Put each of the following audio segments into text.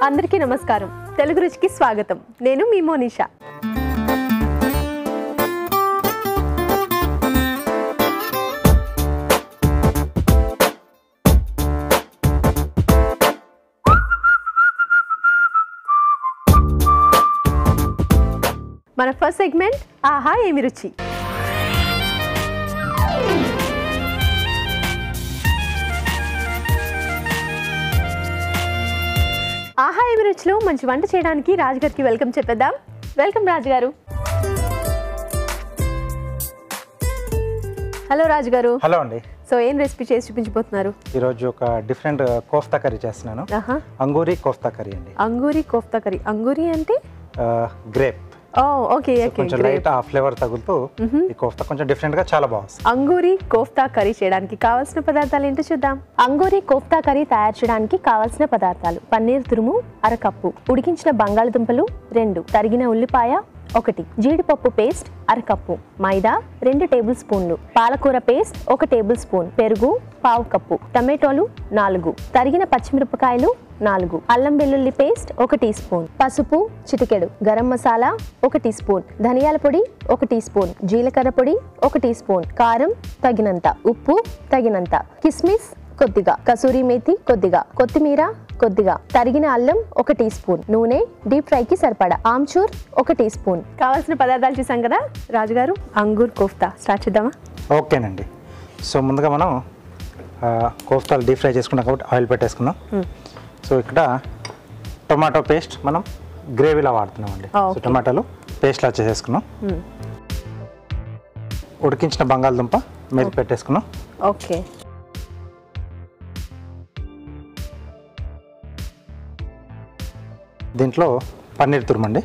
అందరికీ నమస్కారం తెలుగు రుచికి స్వాగతం నేను మీ మోనిషా మన ఫస్ట్ సెగ్మెంట్ ఆహా ఏమి రుచి ఆహా ఏమి రుచిలో మంచి వంట చేయడానికి రాజుగారికి వెల్కమ్ చెప్పేద్దాం వెల్కమ్ రాజుగారు హలో రాజుగారు హలో అండి సో ఏం రెసిపీ చేసి చూపించబోతున్నారు ఈరోజు ఒక డిఫరెంట్ కోఫ్తా కర్రీ చేస్తున్నాను ఆహా అంగూరి కోఫ్తా కర్రీ అండి అంగూరి కోఫ్తా కర్రీ అంగూరి అంటే గ్రేప్ ఓ ఓకే ఓకే కొంచెం లైట్ ఆ ఫ్లేవర్ తగులుతూ ఈ కోఫ్తా కొంచెం డిఫరెంట్ గా చాలా బాగుంది అంగూరి కోఫ్తా కర్రీ చేయడానికి కావాల్సిన పదార్థాలు ఏంటో చూద్దాం అంగూరి కోఫ్తా కర్రీ తయారు చేయడానికి కావాల్సిన పదార్థాలు పన్నీర్ తురుము అరకప్పు ఉడికించిన బంగాళదుంపలు రెండు తరిగిన ఉల్లిపాయ ఒకటి జీడిపప్పు పేస్ట్ అరకప్పు మైదా రెండు టేబుల్ స్పూన్లు పాలకూర పేస్ట్ ఒక టేబుల్ స్పూన్ పెరుగు పావు కప్పు టమాటోలు నాలుగు తరిగిన పచ్చిమిరపకాయలు నాలుగు అల్లం వెల్లుల్లి పేస్ట్ ఒక టీ స్పూన్ పసుపు చిటికెడు గరం మసాలా ఒక టీ స్పూన్ ధనియాల పొడి ఒక టీ స్పూన్ జీలకర్ర పొడి ఒక టీ స్పూన్ కారం తగినంత ఉప్పు తగినంత కిస్మిస్ కొద్దిగా కసూరి మేతి కొద్దిగా కొత్తిమీర కొద్దిగా తరిగిన అల్లం ఒక టీ స్పూన్ నూనె డీప్ ఫ్రై కి సరిపడా ఆమ్చూర్ ఒక టీ స్పూన్ కావాల్సిన పదార్థాలు చూసాం కదా రాజుగారు అంగూర్ కోఫ్తా స్టార్ట్ చేద్దామా ఓకేనండి సో ముందుగా మనం ఆ, కోఫ్తాలు డీప్ ఫ్రై చేసుకున్నాం కాబట్టి ఆయిల్ పెట్టేసుకున్నాం సో ఇక్కడ టొమాటో పేస్ట్ మనం గ్రేవీలా వాడుతున్నాం అండి ఆ, సో ఓకే. టొమాటోలు పేస్ట్లా చేసేసుకున్నాం ఉడికించిన బంగాళదుంప మీద పెట్టేసుకున్నాం ఓకే దీంట్లో పన్నీర్ తురుమండి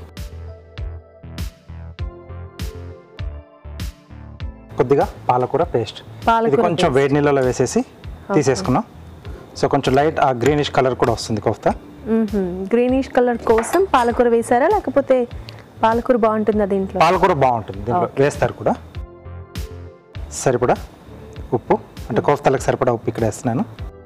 కొద్దిగా పాలకూర పేస్ట్ పాలకూర ఇది కొంచెం వేడి నీళ్ళలో వేసేసి తీసేసుకున్నాం సో కొంచెం లైట్ ఆ గ్రీనిష్ కలర్ కూడా వస్తుంది కోఫ్తా గ్రీనిష్ కలర్ కోసం పాలకూర వేసారా లేకపోతే పాలకూర బాగుంటుందా దీంట్లో పాలకూర బాగుంటుంది దీంట్లో వేస్తారు కూడా సరిపడా ఉప్పు అంటే కోఫ్తాలకు సరిపడా ఉప్పు ఇక్కడ వేస్తున్నాను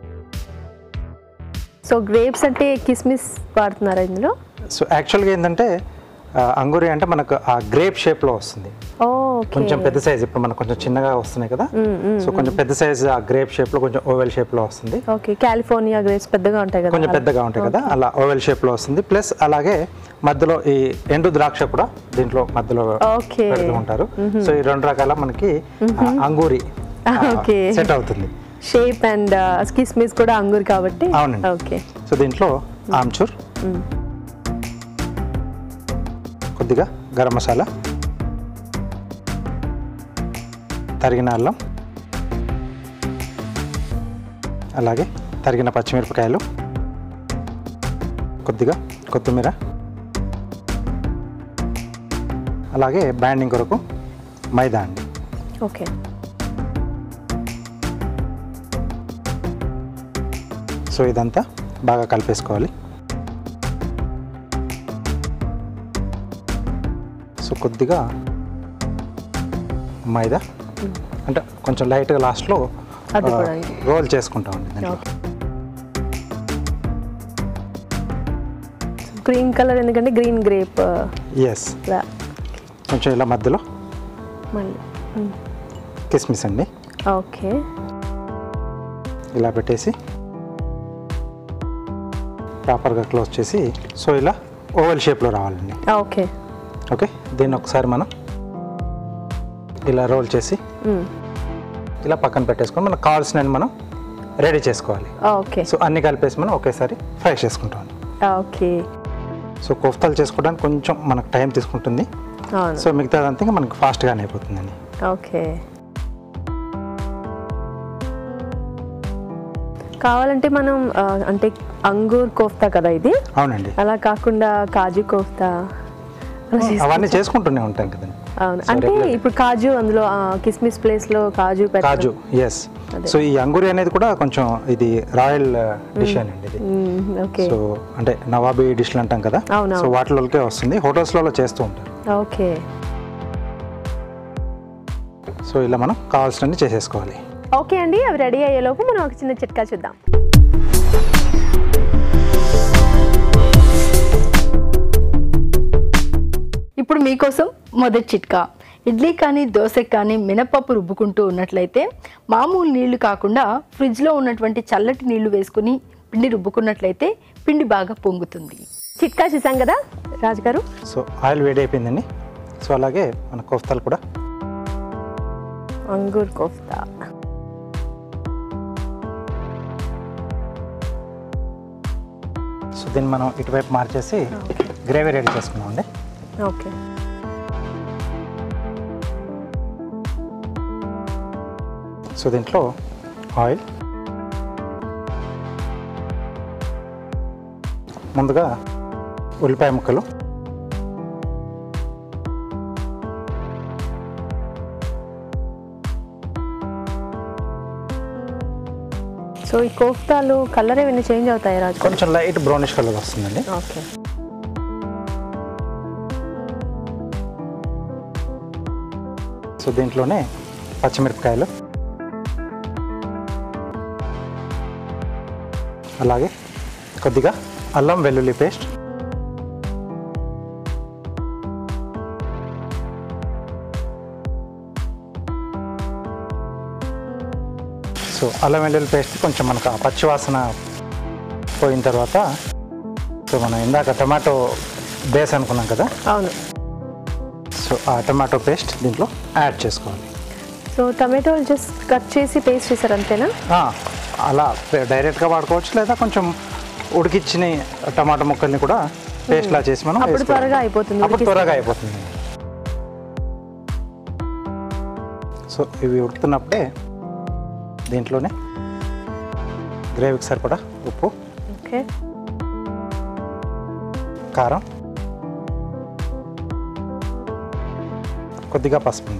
సో గ్రేప్స్ అంటే కిస్మిస్ వాడుతున్నారా ఇందులో సో యాక్చువల్గా ఏంటంటే ఆ, అంగూరి అంటే మనకు ఆ గ్రేప్ షేప్లో వస్తుంది ఓకే కొంచెం పెద్ద సైజ్ ఇప్పుడు మనకు కొంచెం చిన్నగా వస్తున్నాయి కదా సో కొంచెం పెద్ద సైజ్ ఆ గ్రేప్ షేప్ లో కొంచెం ఓవెల్ షేప్ లో వస్తుంది ఓకే కాలిఫోర్నియా గ్రేప్స్ పెద్దగా ఉంటాయి కదా కొంచెం పెద్దగా ఉంటాయి కదా అలా ఓవెల్ షేప్ లో వస్తుంది ప్లస్ అలాగే మధ్యలో ఈ ఎండు ద్రాక్ష కూడా దీంట్లో మధ్యలో ఓకే పెడుతూ ఉంటారు సో ఈ రెండు రకాల మనకి ఆ, అంగూరి ఓకే సెట్ అవుతుంది షేప్ అండ్ కిస్మిస్ కూడా అంగూర్ కాబట్టి అవునండి. ఓకే సో దీంట్లో ఆమ్చూర్ కొద్దిగా గరం మసాలా తరిగిన అల్లం అలాగే తరిగిన పచ్చిమిరపకాయలు కొద్దిగా కొత్తిమీర అలాగే బ్యాండింగ్ కొరకు మైదా అండి ఓకే సో ఇదంతా బాగా కలిపేసుకోవాలి సో కొద్దిగా మైదా అంటే కొంచెం లైట్గా లాస్ట్లో అద్దుకోవడానికి. రోల్ చేసుకుంటామండి దాంట్లో ఓకే గ్రీన్ కలర్ ఎందుకంటే గ్రీన్ గ్రేప్ ఎస్ కొంచెం ఇలా మధ్యలో మళ్ళీ కిస్మిస్ అండి ఓకే ఇలా పెట్టేసి ప్రాపర్గా క్లోజ్ చేసి సో ఇలా ఓవెల్ షేప్లో రావాలండి ఓకే ఓకే దీన్ని ఒకసారి మనం ఇలా రోల్ చేసి ఇలా పక్కన పెట్టేసుకొని మనకు కావాల్సిన మనం రెడీ చేసుకోవాలి ఓకే సో అన్ని కలిపేసి మనం ఒకేసారి ఫ్రై చేసుకుంటాం ఓకే సో కోఫ్తాలు చేసుకోవడానికి కొంచెం మనకు టైం తీసుకుంటుంది అవును సో మిగతాదంతా ఇంకా మనకు ఫాస్ట్గానే అయిపోతుందండి ఓకే కావాలంటే మనం ఆ, అంటే అంగూర్ కోఫ్తా కదా ఇది అవునండి అలా కాకుండా కాజు కోఫ్తా అలా చేస్- అవన్నీ చేసుకుంటూనే ఉంటాం కదండి అవును అంటే ఇప్పుడు కాజు అందులో ఆ, కిస్మిస్ ప్లేస్ లో కాజు పెట్ట కాజు ఎస్ సో ఈ అంగూరి అనేది కూడా కొంచెం ఇది రాయల్ డిష్ అండి ఇది ఓకే సో అంటే నవాబీ డిష్లు అంటాం కదా అవును, సో వాటిలోకే వస్తుంది హోటల్స్లలో చేస్తూ ఉంటారు ఓకే సో ఇలా మనం కావాల్సినవి చేసేసుకోవాలి ఓకే అండి అవి రెడీ అయ్యేలోపు మనం ఒక చిన్న చిట్కా చూద్దాం ఇప్పుడు మీకోసం మొదటి చిట్కా ఇడ్లీ కానీ దోశకి కానీ మినపప్పు రుబ్బుకుంటూ ఉన్నట్లయితే మామూలు నీళ్లు కాకుండా ఫ్రిడ్జ్లో ఉన్నటువంటి చల్లటి నీళ్లు వేసుకుని పిండి రుబ్బుకున్నట్లయితే పిండి బాగా పొంగుతుంది చిట్కా చూసాం కదా రాజుగారు సో ఆయిల్ వేడి అయిపోయిందండి సో అలాగే మన కోఫ్తాలు కూడా అంగూర్ కోఫ్తా సో దీన్ని మనం ఇటువైపు మార్చేసి గ్రేవీ రెడీ చేసుకున్నాం అండి ఓకే సో దీంట్లో ఆయిల్ ముందుగా ఉల్లిపాయ ముక్కలు సో ఈ కోఫ్తాలు కలర్ ఏమైనా చేంజ్ అవుతాయి రాజు కొంచెం లైట్ బ్రౌనిష్ కలర్ వస్తుందండి ఓకే సో దీంట్లోనే పచ్చిమిరపకాయలు అలాగే కొద్దిగా అల్లం వెల్లుల్లి పేస్ట్ సో అల్లం వెల్లుల్లి పేస్ట్ కొంచెం మనకు ఆ పచ్చి వాసన పోయిన తర్వాత సో మనం ఇందాక టమాటో బేస్ అనుకున్నాం కదా అవును సో ఆ టమాటో పేస్ట్ దీంట్లో యాడ్ చేసుకోవాలి సో టమాటోలు జస్ట్ కట్ చేసి పేస్ట్ చేశారు అంతేనా ఆ, అలా డైరెక్ట్గా వాడుకోవచ్చు లేదా కొంచెం ఉడికిచ్చిన టమాటా ముక్కల్ని కూడా పేస్ట్లా చేసి మనం అప్పుడు వేసుకోవాలి. త్వరగా అయిపోతుంది అప్పుడు ఉడికిస్తే. త్వరగా అయిపోతుంది సో ఇవి ఉడుకుతున్నప్పుడే దీంట్లోనే గ్రేవీకి సరిపడా ఉప్పు ఓకే కారం కొద్దిగా పసుపు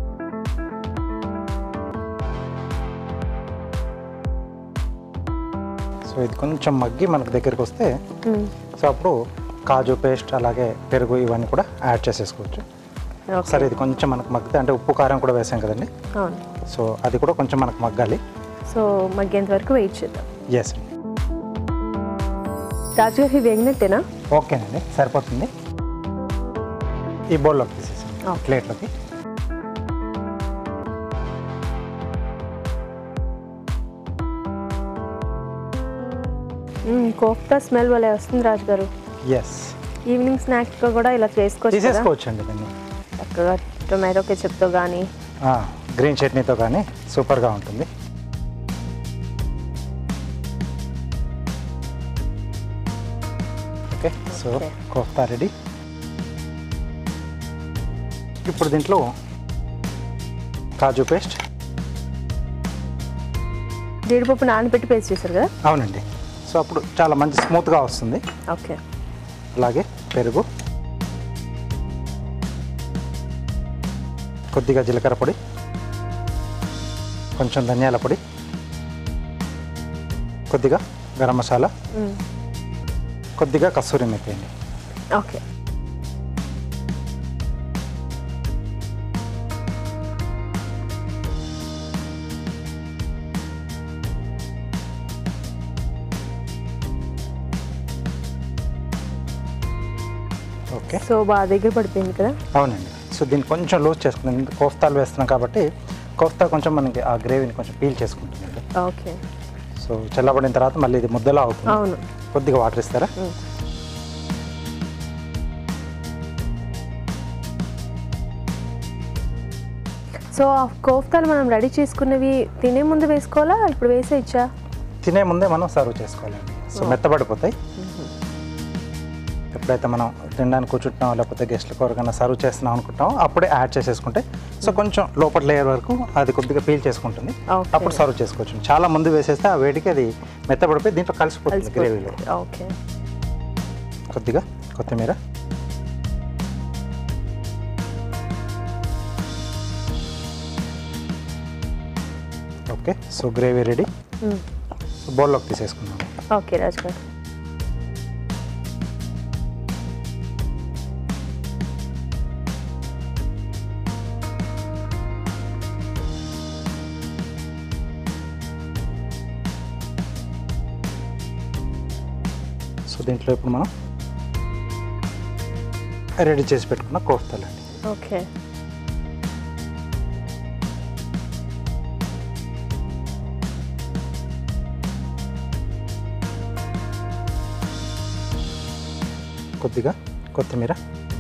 సో ఇది కొంచెం మగ్గి మనకు దగ్గరికి వస్తే మ్మ్. సో అప్పుడు కాజు పేస్ట్ అలాగే పెరుగు ఇవన్నీ కూడా యాడ్ చేసేసుకోవచ్చు ఓకే సరే ఇది కొంచెం మనకు మగ్గితే అంటే ఉప్పు కారం కూడా వేసాం కదండి అవును సో అది కూడా కొంచెం మనకు మగ్గాలి సో మగ్గేంత వరకు వెయిట్ చేద్దాం ఎస్ అండి రాజుగారు ఇవి వేగినట్టేనా ఓకేనండి సరిపోతుంది ఈ బౌల్లోకి తీసేసాం Okay. ప్లేట్లోకి మ్మ్, కోఫ్తా స్మెల్ వలే వస్తుంది రాజుగారు ఎస్ ఈవినింగ్ స్నాక్స్గా కూడా ఇలా చేసుకోవచ్చు కదా తీసేసుకోవచ్చు అండి దీన్ని చక్కగా టొమాటో కెచప్తో కానీ ఆ, గ్రీన్ చట్నీతో కానీ సూపర్గా ఉంటుంది okay so Okay. Kofta ready ఇప్పుడు దీంట్లో కాజు పేస్ట్ జీడిపప్పు నానబెట్టి పేస్ట్ చేశారు కదా అవునండి సో అప్పుడు చాలా మంచి స్మూత్గా వస్తుంది ఓకే అలాగే పెరుగు కొద్దిగా జీలకర్ర పొడి కొంచెం ధనియాల పొడి కొద్దిగా గరం మసాలా మ్మ్. కొద్దిగా కస్తూరి మెత్తి అండి ఓకే ఓకే సో బాగా దగ్గర పడిపోయింది కదా అవునండి సో దీన్ని కొంచెం లూజ్ చేసుకుంది కోఫ్తాలు వేస్తున్నాం కాబట్టి కోఫ్తా కొంచెం మనకి ఆ గ్రేవీని కొంచెం పీల్ చేసుకుంటుందండి ఓకే సో చల్లబడిన తర్వాత మళ్ళీ ఇది ముద్దలా అవుతుంది అవును కొద్దిగా వాటర్ ఇస్తారా మ్మ్. సో ఆ కోఫ్తాలు మనం రెడీ చేసుకున్నవి తినే ముందు వేసుకోవాలా ఇప్పుడు వేసేయచ్చా తినే ముందే మనం సర్వ్ చేసుకోవాలండి సో మెత్తబడిపోతాయి ఎప్పుడైతే మనం తినడానికి కూర్చుంటున్నాం లేకపోతే గెస్ట్లకు ఎవరికైనా సర్వ్ చేస్తున్నాం అనుకుంటాం అప్పుడే యాడ్ చేసేసుకుంటే సో కొంచెం లోపల లేయర్ వరకు అది కొద్దిగా పీల్ చేసుకుంటుంది Okay. అప్పుడు సర్వ్ చేసుకోవచ్చు చాలా ముందు వేసేస్తే ఆ వేడికి అది మెత్తబడిపోయి దీంట్లో కలిసిపోతుంది గ్రేవీలో ఓకే కొద్దిగా కొత్తిమీర okay so gravy ready so బౌల్లోకి తీసేసుకుందాం ఓకే రాజు గారు సో దీంట్లో ఇప్పుడు మనం రెడీ చేసి పెట్టుకున్న కోఫ్తాలండి ఓకే కొద్దిగా కొత్తిమీర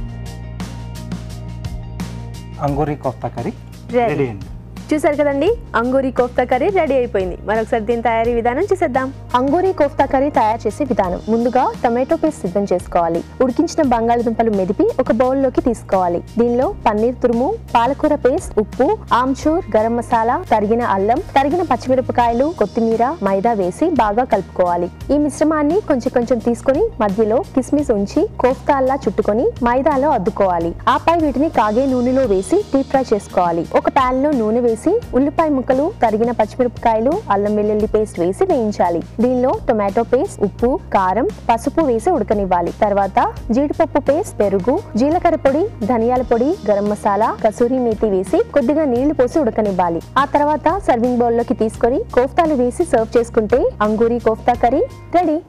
angoori kofta curry Ready. Ready అండి చూసారు కదండి అంగూరి కోఫ్తా కర్రీ రెడీ అయిపోయింది మరొకసారి దీని తయారీ విధానం చూసేద్దాం అంగూరి కోఫ్తా కర్రీ తయారు చేసే విధానం ముందుగా టొమాటో పేస్ట్ సిద్ధం చేసుకోవాలి ఉడికించిన బంగాళదుంపలు మెదిపి ఒక బౌల్ లోకి తీసుకోవాలి దీనిలో పన్నీర్ తురుము పాలకూర పేస్ట్ ఉప్పు ఆమ్చూర్ గరం మసాలా తరిగిన అల్లం తరిగిన పచ్చిమిరపకాయలు కొత్తిమీర మైదా వేసి బాగా కలుపుకోవాలి ఈ మిశ్రమాన్ని కొంచెం కొంచెం తీసుకొని మధ్యలో కిస్మిస్ ఉంచి కోఫ్తాల్లా చుట్టుకొని మైదాలో అద్దుకోవాలి ఆపై వీటిని కాగే నూనెలో వేసి డీప్ ఫ్రై చేసుకోవాలి ఒక పాన్ లో నూనె వేసి ఉల్లిపాయ ముక్కలు తరిగిన పచ్చిమిరపకాయలు అల్లం వెల్లుల్లి పేస్ట్ వేసి వేయించాలి దీనిలో టొమాటో పేస్ట్ ఉప్పు కారం పసుపు వేసి ఉడకనివ్వాలి తర్వాత జీడిపప్పు పేస్ట్ పెరుగు జీలకర్ర పొడి ధనియాల పొడి గరం మసాలా కసూరి మేతి వేసి కొద్దిగా నీళ్లు పోసి ఉడకనివ్వాలి ఆ తర్వాత సర్వింగ్ బౌల్ లోకి తీసుకొని కోఫ్తాలు వేసి సర్వ్ చేసుకుంటే angoori kofta curry ready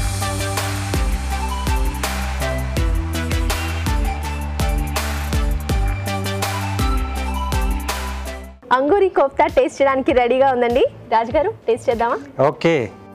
angoori kofta taste చేయడానికి రెడీగా ఉందండి రాజుగారు టేస్ట్ చేద్దామా ఓకే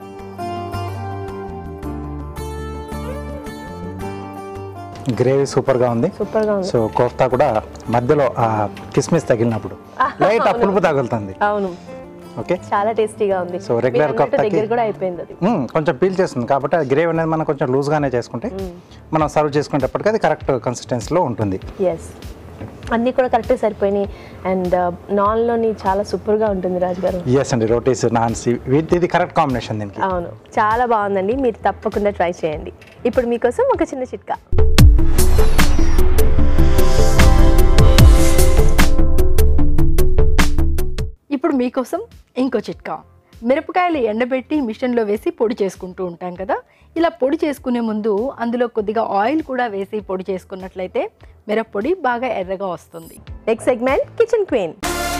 గ్రేవీ సూపర్గా ఉంది సూపర్ గా ఉంది సో కోఫ్తా కూడా మధ్యలో ఆ కిస్మిస్ తగిలినప్పుడు లైట్ ఆ పులుపు తగులుతుంది అవును ఓకే చాలా టేస్టీగా ఉంది So, regular మీరు అన్నట్టు కోఫ్తాకి- దగ్గర కూడా అయిపోయింది అది మ్మ్, కొంచెం పీల్ చేస్తుంది కాబట్టి ఆ గ్రేవీ అనేది మనం కొంచెం లూజ్గానే చేసుకుంటే మనం సర్వ్ చేసుకునేటప్పటికి అది కరెక్ట్ కన్సిస్టెన్సీలో ఉంటుంది ఎస్ అన్నీ కూడా కరెక్ట్గా సరిపోయినాయి అండ్ నాన్లోని చాలా సూపర్గా ఉంటుంది రాజుగారు ఎస్ అండి రోటీస్ నాన్స్ వీటి ఇది కరెక్ట్ కాంబినేషన్ దీనికి అవును చాలా బాగుందండి మీరు తప్పకుండా ట్రై చేయండి ఇప్పుడు మీకోసం ఒక చిన్న చిట్కా ఇప్పుడు మీకోసం ఇంకో చిట్కా మిరపకాయలు ఎండబెట్టి మిషన్లో వేసి పొడి చేసుకుంటూ ఉంటాం కదా ఇలా పొడి చేసుకునే ముందు అందులో కొద్దిగా ఆయిల్ కూడా వేసి పొడి చేసుకున్నట్లయితే మిరప్పొడి బాగా ఎర్రగా వస్తుంది next segment kitchen queen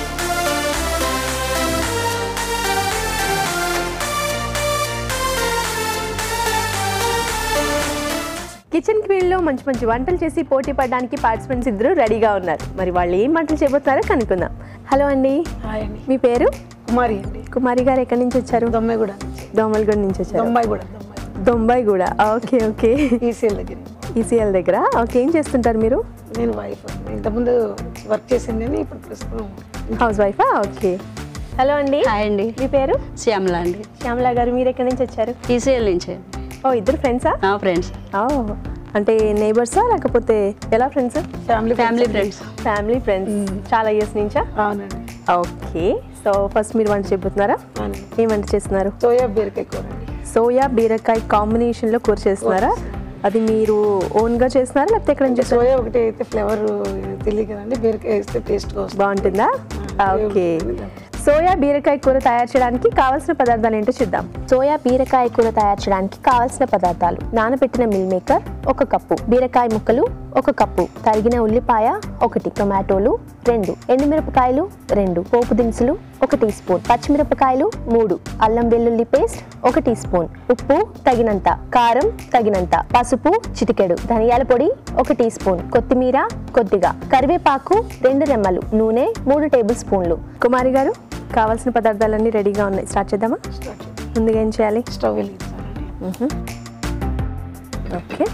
kitchen క్వీన్లో మంచి మంచి వంటలు చేసి పోటీ పడడానికి పార్టిసిపెంట్స్ ఇద్దరు రెడీగా ఉన్నారు మరి వాళ్ళు ఏం వంటలు చేయబోతున్నారో కనుక్కుందాం హలో అండి హాయ్ అండి మీ పేరు కుమారి అండి కుమారి గారు ఎక్కడి నుంచి వచ్చారు దొమ్మాయిగూడ దోమలగూడ నుంచి వచ్చారు దొమ్మాయిగూడ దొమ్మాయి దొంబాయి కూడా ఓకే ఓకే ఈసీఎల్ దగ్గర ఈసీఎల్ దగ్గర ఓకే ఏం చేస్తుంటారు మీరు నేను వైఫ్ ఇంతకుముందు వర్క్ చేసింది కానీ ఇప్పుడు ప్రస్తుతం హౌస్ వైఫా ఓకే హలో అండి హాయ్ అండి మీ పేరు శ్యామల అండి శ్యామల గారు మీరు ఎక్కడి నుంచి వచ్చారు ఈసీఎల్ నుంచి ఓ ఇద్దరు ఫ్రెండ్సా నా ఫ్రెండ్స్ ఓ అంటే నేబర్సా లేకపోతే ఎలా friends family family friends family friends చాలా ఇయర్స్ నుంచా అవునండి ఓకే సో ఫస్ట్ మీరు వంట చెబుతున్నారా అవునండి ఏం వంట చేస్తున్నారు సోయా బీరకాయ కూర అండి సోయా బీరకాయ కాంబినేషన్లో కూర చేస్తున్నారా అది మీరు ఓన్గా చేస్తున్నారా లేకపోతే ఎక్కడ నుంచి చేస్తున్నారా సోయా ఒకటి అయితే ఫ్లేవర్ తెలియదు కదండి బీరకాయ వేస్తే టేస్ట్గా వస్తుంది బాగుంటుందా ఆ, ఓకే బాగుంటుంది. సోయా బీరకాయ కూర తయారు చేయడానికి కావాల్సిన పదార్థాలు ఏంటో చూద్దాం సోయా బీరకాయ కూర తయారు చేయడానికి కావాల్సిన పదార్థాలు నానబెట్టిన మిల్ మేకర్ ఒక కప్పు బీరకాయ ముక్కలు ఒక కప్పు తరిగిన ఉల్లిపాయ ఒకటి టొమాటోలు రెండు ఎండుమిరపకాయలు రెండు పోపు దినుసులు ఒక టీ స్పూన్ పచ్చిమిరపకాయలు మూడు అల్లం వెల్లుల్లి పేస్ట్ ఒక టీ స్పూన్ ఉప్పు తగినంత కారం తగినంత పసుపు చిటికెడు ధనియాల పొడి ఒక టీ స్పూన్ కొత్తిమీర కొద్దిగా కరివేపాకు రెండు రెమ్మలు నూనె మూడు టేబుల్ స్పూన్లు కుమారి గారు కావాల్సిన పదార్థాలన్నీ రెడీగా ఉన్నాయి స్టార్ట్ చేద్దామా స్టార్ట్ చేద్దాం. ముందుగా ఏం చేయాలి స్టవ్ వెలిగించాలండి ఓకే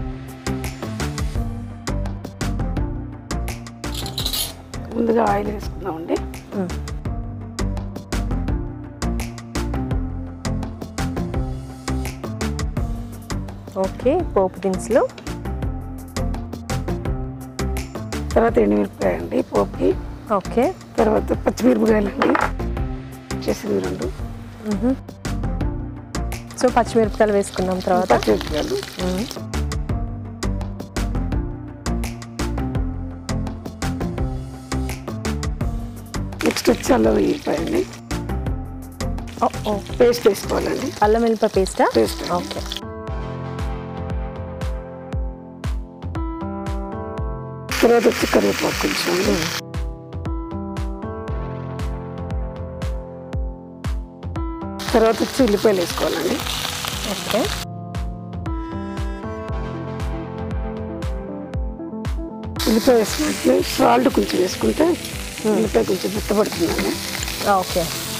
ముందుగా ఆయిల్ వేసుకుందామండి ఓకే పోపు దినుసులు తర్వాత ఎండుమిరపకాయ అండి పోపుకి ఓకే తర్వాత పచ్చిమిరపకాయలు అండి చేసింది రెండు సో పచ్చిమిరపకాయలు వేసుకున్నాం తర్వాత పచ్చిమిరపకాయలు నెక్స్ట్ వచ్చి అల్లం వెల్లిపాయ అండి ఓ, ఓ. పేస్ట్ వేసుకోవాలండి అల్లం వెల్లిపాయ పేస్టా పేస్ట్ ఓకే తర్వాత వచ్చి కరివేపాకు కొంచెం అండి. తర్వాత వచ్చి ఉల్లిపాయలు వేసుకోవాలండి ఓకే ఉల్లిపాయ వేసుకుంటే సాల్ట్ కొంచెం వేసుకుంటే ఉల్లిపాయ కొంచెం మెత్తబడుతుందండి ఓకే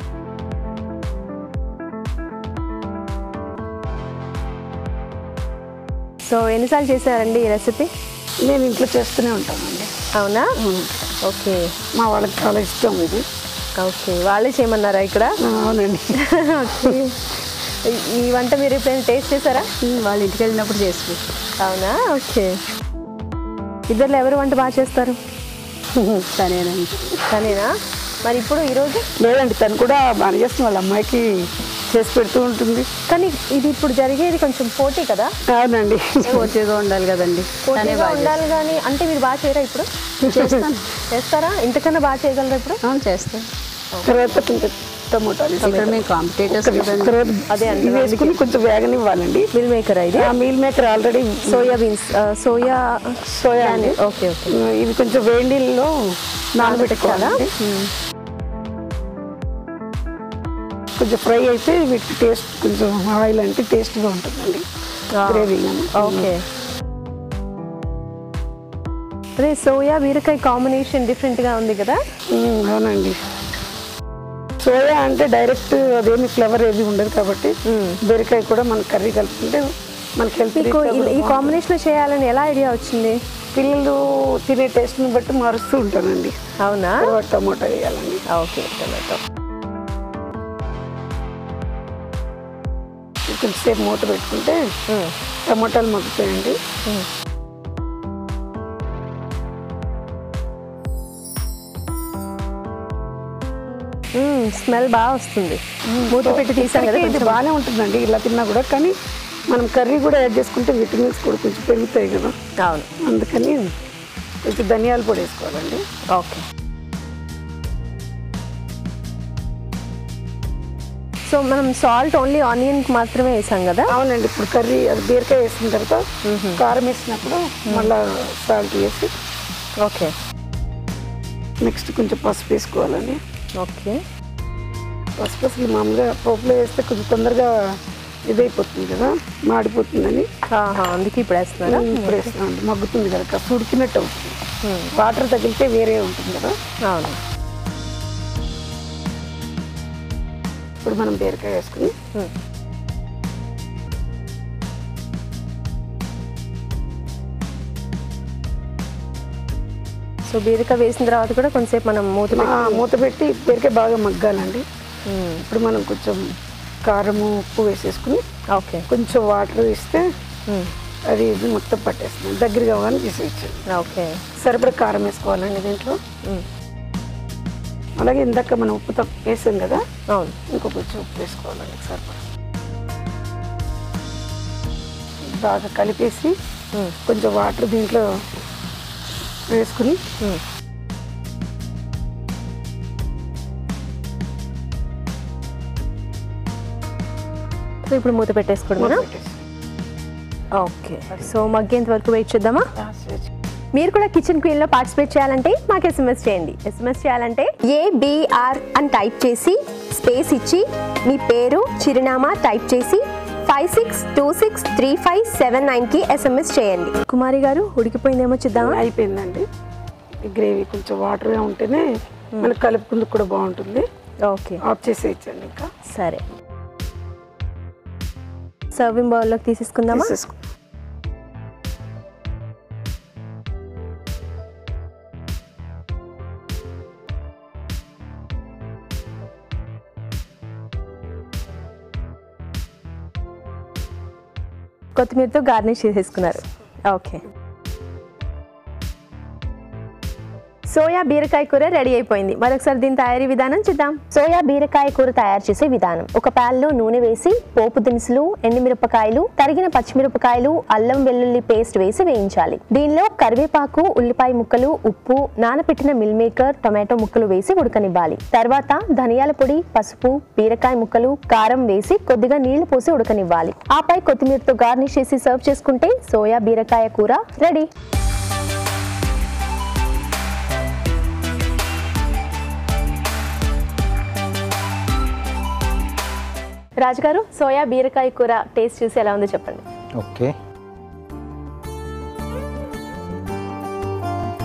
సో ఎన్నిసార్లు చేశారండి ఈ రెసిపీ నేను ఇంట్లో చేస్తూనే ఉంటానండి అవునా ఓకే మా వాళ్ళకి చాలా ఇష్టం ఇది ఓకే వాళ్ళే చేయమన్నారా ఇక్కడ ఆ, అవునండి ఓకే. ఈ- ఈ వంట మీరు ఎప్పుడైనా టేస్ట్ చేశారా వాళ్ళ ఇంటికి వెళ్ళినప్పుడు చేసుకుంటాం అవునా ఓకే ఇద్దరు ఎవరు వంట బాగా చేస్తారు సరేనండి తనేనా మరి ఇప్పుడు ఈరోజు లేదండి తను కూడా బాగా చేస్తుంది వాళ్ళ అమ్మాయికి చేసి పెడుతూ ఉంటుంది కానీ ఇది ఇప్పుడు జరిగేది కొంచెం పోటీ కదా అవునండి పోటీగా ఉండాలి కదండి తనే పోటీగా బాగా ఉండాలి కానీ అంటే మీరు బాగా చేయరా ఇప్పుడు చేస్తాను చేస్తారా ఇంతకన్నా బాగా చేయగలరా ఇప్పుడు అవును చేస్తాం తర్వాత కొంచెం టమోటాలు ఇక్కడ మేము కాంపిటేటర్స్ తర్వాత అదే అండి, ఇవి వేసుకుని కొంచెం వేగనివ్వాలండి మిల్ మేకర్ ఇది ఆ meal maker already soya beans soya soya అండి ఓకే ఓకే ఇవి కొంచెం వేడి నీళ్ళలో నానబెట్టుకోవాలండి కొంచెం ఫ్రై అయితే వీటికి టేస్ట్ కొంచెం ఆయిల్ అంటే టేస్ట్గా ఉంటుందండి గ్రేవీ ఓకే అదే సోయా బీరకాయ కాంబినేషన్ డిఫరెంట్గా ఉంది కదా అవునండి సోయా అంటే డైరెక్ట్ అదేమి ఫ్లేవర్ ఏది ఉండదు కాబట్టి బీరకాయ కూడా మన కర్రీ కలుపుకుంటే మనకి హెల్త్ మీకు ఈ- ఈ కాంబినేషన్ చేయాలని ఎలా ఐడియా వచ్చింది పిల్లలు తినే టేస్ట్ని బట్టి మారుస్తూ ఉంటానండి అవునా తర్వాత టమోటా వేయాలండి ఓకే టమాటో కొంచెంసేపు మూత పెట్టుకుంటే టమోటాలు మగ్గుతాయండి స్మెల్ బాగా వస్తుంది మూత పెట్టి తీసాం కదా ఇప్పటికీ ఇది బాగానే ఉంటుందండి ఇలా తిన్నా కూడా కానీ మనం కర్రీ కూడా యాడ్ చేసుకుంటే విటమిన్స్ కూడా కొంచెం పెరుగుతాయి కదా అవును అందుకని కొంచెం ధనియాల పొడి వేసుకోవాలండి ఓకే సో మనం సాల్ట్ ఓన్లీ ఆనియన్కి మాత్రమే వేసాం కదా అవునండి ఇప్పుడు కర్రీ అది బీరకాయ వేసిన తర్వాత కారం వేసినప్పుడు మళ్ళా సాల్ట్ వేసి ఓకే నెక్స్ట్ కొంచెం పసుపు వేసుకోవాలండి ఓకే పసుపు అసలు మామూలుగా పోపులో వేస్తే కొంచెం తొందరగా ఇదైపోతుంది కదా మాడిపోతుందని ఆహా, అందుకే ఇప్పుడు వేస్తున్నారా ఇప్పుడు వేస్తున్నాం మగ్గుతుంది కదా కాస్త ఉడికినట్టు అవుతుంది వాటర్ తగిలితే వేరే ఉంటుంది కదా అవును ఇప్పుడు మనం బీరకాయ వేసుకుని Hmm. సో బీరకాయ వేసిన తర్వాత కూడా కొంచెంసేపు మనం మూత పెట్టి ఆ, మూత పెట్టి బీరకాయ బాగా మగ్గాలండి ఇప్పుడు మనం కొంచెం కారము ఉప్పు వేసేసుకుని ఓకే కొంచెం వాటర్ ఇస్తే అది ఇది మొత్తం పట్టేస్తుంది దగ్గర కావాలని తీసేయచ్చు ఓకే సరిపడా కారం వేసుకోవాలండి దీంట్లో అలాగే ఇందాక మనం ఉప్పు తక్కువ వేసాం కదా అవును ఇంకో కొంచెం ఉప్పు వేసుకోవాలండి సరిపడా బాగా కలిపేసి Hmm. కొంచెం వాటర్ దీంట్లో వేసుకుని Hmm. సో ఇప్పుడు మూత పెట్టేసుకోవడమేనా పెట్టేసి. ఓకే సో మగ్గేంత వరకు వెయిట్ చేద్దామా ఆ, స్వేచ్ఛ. మీరు కూడా కిచెన్ క్వీన్ లో పార్టిసిపేట్ చేయాలంటే మాకు ఎస్ఎంఎస్ చేయండి ఎస్ఎంఎస్ చేయాలంటే ఏబిఆర్ అని టైప్ చేసి స్పేస్ ఇచ్చి మీ పేరు చిరునామా టైప్ చేసి five six two six three five seven nine కి ఎస్ఎంఎస్ చేయండి కుమారి గారు ఉడికిపోయిందేమో చూద్దామా అయిపోయిందండి ఈ గ్రేవీ కొంచెం వాటర్గా ఉంటేనే మనకు కలుపుకుందుకు కూడా బాగుంటుంది ఓకే ఆఫ్ చేసేయచ్చండి ఇంకా సరే సర్వింగ్ బౌల్లోకి తీసేసుకుందామా తీసేసుకో కొత్తిమీరతో గార్నిష్ చేసేసుకున్నారు ఓకే సోయా బీరకాయ కూర రెడీ అయిపోయింది మరొకసారి దీని తయారీ విధానం చూద్దాం సోయా బీరకాయ కూర తయారు చేసే విధానం ఒక ప్యాన్ లో నూనె వేసి పోపు దినుసులు ఎండుమిరపకాయలు తరిగిన పచ్చిమిరపకాయలు అల్లం వెల్లుల్లి పేస్ట్ వేసి వేయించాలి దీనిలో కరివేపాకు ఉల్లిపాయ ముక్కలు ఉప్పు నానబెట్టిన మిల్ మేకర్ టొమాటో ముక్కలు వేసి ఉడకనివ్వాలి తర్వాత ధనియాల పొడి పసుపు బీరకాయ ముక్కలు కారం వేసి కొద్దిగా నీళ్లు పోసి ఉడకనివ్వాలి ఆపై కొత్తిమీరతో గార్నిష్ చేసి సర్వ్ చేసుకుంటే సోయా బీరకాయ కూర రెడీ రాజుగారు సోయా బీరకాయ కూర టేస్ట్ చూసి ఎలా ఉందో చెప్పండి ఓకే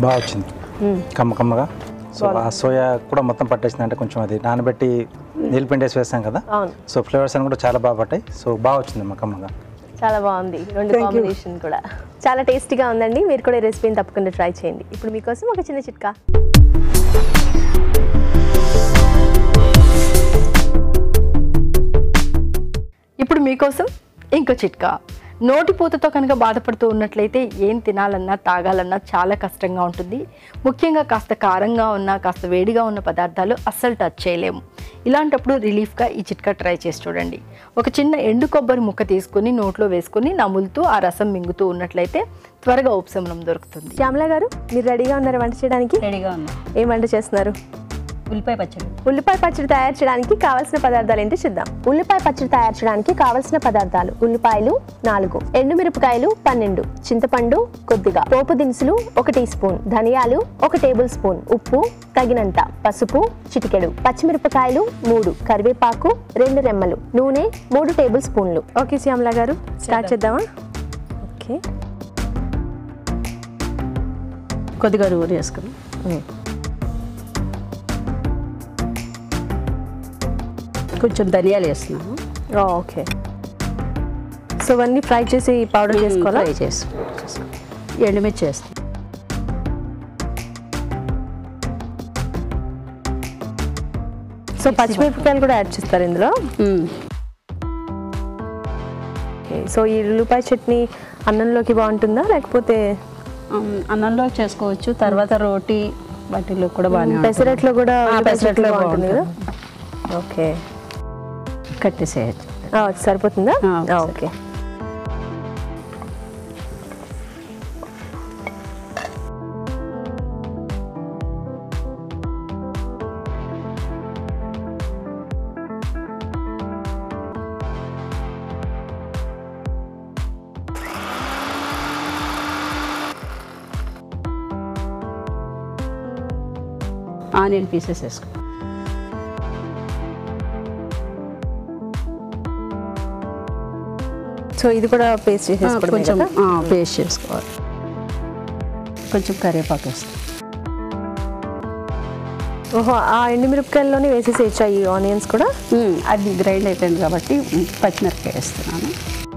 బాగా వచ్చింది కమ్మ కమ్మగా సో ఆ సోయా కూడా మొత్తం పట్టేసింది అంటే కొంచెం అది నానబెట్టి నీళ్ళు పిండేసి వేస్తాం కదా అవును సో ఫ్లేవర్స్ అని కూడా చాలా బాగా పట్టాయి సో బాగా వచ్చింది మా కమ్మగా చాలా బాగుంది రెండు కాంబినేషన్ కూడా చాలా టేస్టీగా ఉందండి మీరు కూడా ఈ రెసిపీని తప్పకుండా ట్రై చేయండి ఇప్పుడు మీకోసం ఒక చిన్న చిట్కా ఇప్పుడు మీకోసం ఇంకో చిట్కా నోటిపూతతో కనుక బాధపడుతూ ఉన్నట్లయితే ఏం తినాలన్నా తాగాలన్నా చాలా కష్టంగా ఉంటుంది ముఖ్యంగా కాస్త కారంగా ఉన్న కాస్త వేడిగా ఉన్న పదార్థాలు అస్సలు టచ్ చేయలేము ఇలాంటప్పుడు రిలీఫ్గా ఈ చిట్కా ట్రై చేసి చూడండి ఒక చిన్న ఎండు కొబ్బరి ముక్క తీసుకొని నోట్లో వేసుకొని నములుతూ ఆ రసం మింగుతూ ఉన్నట్లయితే త్వరగా ఉపశమనం దొరుకుతుంది శ్యామల గారు మీరు రెడీగా ఉన్నారు వంట చేయడానికి రెడీగా ఉన్నా ఏం వంట చేస్తున్నారు ఉల్లిపాయ పచ్చడి ఉల్లిపాయ పచ్చడి తయారు చేయడానికి కావాల్సిన పదార్థాలు ఏంటో చూద్దాం ఉల్లిపాయ పచ్చడి తయారు చేయడానికి కావాల్సిన పదార్థాలు ఉల్లిపాయలు నాలుగు ఎండుమిరపకాయలు పన్నెండు చింతపండు కొద్దిగా పోపు దినుసులు ఒక టీ స్పూన్ ధనియాలు ఒక టేబుల్ స్పూన్ ఉప్పు తగినంత పసుపు చిటికెడు పచ్చిమిరపకాయలు మూడు కరివేపాకు రెండు రెమ్మలు నూనె మూడు టేబుల్ స్పూన్లు ఓకే శ్యామల గారు స్టార్ట్ చేద్దామా ఓకే కొద్దిగా నూనె వేసుకుని కొంచెం ధనియాలు వేస్తున్నాను ఓకే సో ఇవన్నీ ఫ్రై చేసి పౌడర్ చేసుకోవాలా ఫ్రై చేసి ఎండుమిర్చి వేస్తాను సో పచ్చిమిరపకాయలు కూడా యాడ్ చేస్తారు ఇందులో మ్మ్. ఓకే. సో ఈ ఉల్లిపాయ చట్నీ అన్నంలోకి బాగుంటుందా లేకపోతే ఉమ్, అన్నంలో చేసుకోవచ్చు తర్వాత రోటీ వాటిలో కూడా బాగానే ఉంటుంది. పెసరట్లో కూడా ఆ, ఉల్లిపాయ పెసరట్లో చట్నీ బాగుంటుంది కదా బాగుంటుంది. ఓకే కట్టేసేయచ్చు ఆ, సరిపోతుందా ఆ, ఆ, ఓకే ఆనియన్ పీసెస్ వేసుకో సో ఇది కూడా పేస్ట్ ఆ, చేసేసుకోవడమే కొంచెం కదా పేస్ట్ చేసుకోవాలి కొంచెం కరివేపాకు వేస్తాం ఓహో ఆ ఎండుమిరపకాయల్లోనే వేసేసేయచ్చా ఈ ఆనియన్స్ కూడా మ్మ్, అది గ్రైండ్ అయిపోయింది కాబట్టి మ్మ్, పచ్చిమిరపకాయ వేస్తున్నాను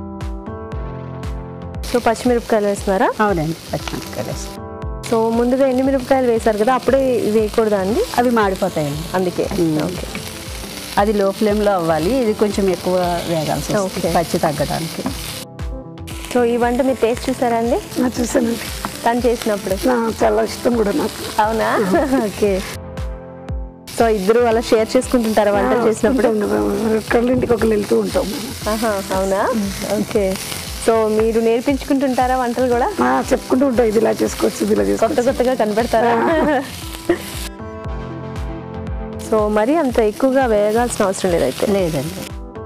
సో పచ్చిమిరపకాయలు వేస్తున్నారా అవునండి పచ్చిమిరపకాయ వేస్తాను సో ముందుగా ఎండుమిరపకాయలు వేశారు కదా అప్పుడే ఇవి వేయకూడదా అండి అవి మాడిపోతాయండి అందుకే మ్మ్. ఓకే అది లో ఫ్లేమ్లో అవ్వాలి ఇది కొంచెం ఎక్కువ వేగాల్సి ఓకే. వస్తుంది పచ్చి తగ్గడానికి సో ఈ వంట మీరు టేస్ట్ చూసారా అండి నా చూసానండి తను చేసినప్పుడు నా చాలా ఇష్టం కూడా నాకు అవునా ఓకే సో ఇద్దరు అలా షేర్ చేసుకుంటుంటారా వంట చేసినప్పుడు కళ్ళింటికి ఒకరు వెళ్తూ ఉంటాం మేము. ఆహా, అవునా ఓకే సో మీరు నేర్పించుకుంటుంటారా వంటలు కూడా ఆ, చెప్పుకుంటూ ఉంటాం ఇది ఇలా చేసుకోవచ్చు ఇది ఇలా కొత్త చేసుకోవచ్చు కొత్తగా కనపడతారా సో మరి అంత ఎక్కువగా వేయగాల్సిన అవసరం లేదైతే లేదండి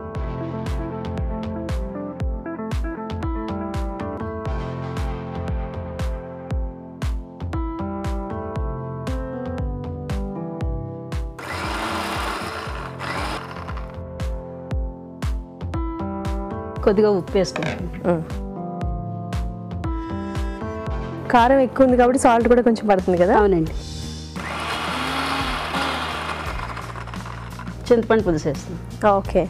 కొద్దిగా ఉప్పు వేసుకుంటాం కారం ఎక్కువ ఉంది కాబట్టి సాల్ట్ కూడా కొంచెం పడుతుంది కదా అవునండి చింతపండు పులుసు వేస్తాం ఓకే